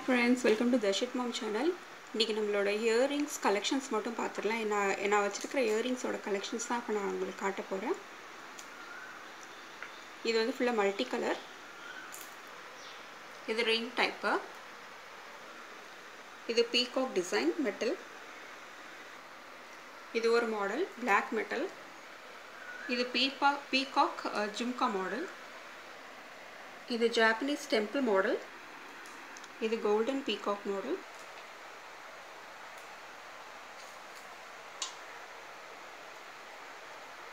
friends welcome to Darshith mom channel இன்றைக்கி நம்மளோட earrings collections மட்டும் பார்த்துடலாம் நான் நான் வச்சுருக்கிற இயரிங்ஸோட கலெக்ஷன்ஸ் தான் இப்போ நான் உங்களுக்கு காட்ட போகிறேன் இது வந்து ஃபுல்லாக மல்டி கலர் இது ரிங் டைப்பு இது பீகாக் டிசைன் மெட்டல் இது ஒரு மாடல் பிளாக் மெட்டல் இது பீபா பீகாக் ஜும்கா மாடல் இது ஜாப்பனீஸ் டெம்பிள் மாடல் இது கோல்டன் பீகாக் மாடல்